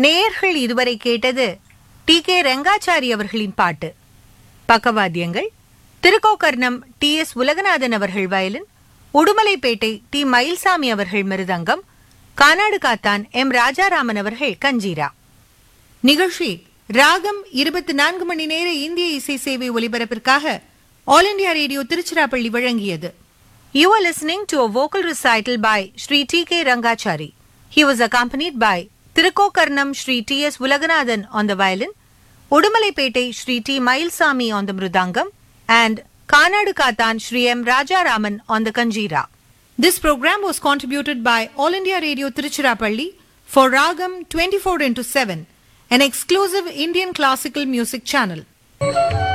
நேயர்கள் இதுவரை கேட்டது டி கே ரெங்காச்சாரி அவர்களின் பாட்டு பக்கவாத்தியங்கள் திருக்கோக்கர்ணம் டி எஸ் உலகநாதன் அவர்கள் வயலின் உடுமலைப்பேட்டை டி மயில்சாமி அவர்கள் மிருதங்கம் கானாடு காத்தான் எம் ராஜாராமன் அவர்கள் கஞ்சீரா நிகழ்ச்சி ராகம் இருபத்தி நான்கு மணி நேர இந்திய இசை சேவை ஒலிபரப்பிற்காக ஆல் இண்டியா ரேடியோ திருச்சிராப்பள்ளி வழங்கியது you are listening to a vocal recital by Sri T K Rangachari He was accompanied by Thirukokarnam Sri T S Ulaganathan on the violin, Udumalaipettai Sri T Mayilsamy on the mridangam, and Kanadukathan Sri M Rajaraman on the kanjira. This program was contributed by All India Radio Tiruchirappalli for Ragam 24 into 7, an exclusive Indian classical music channel.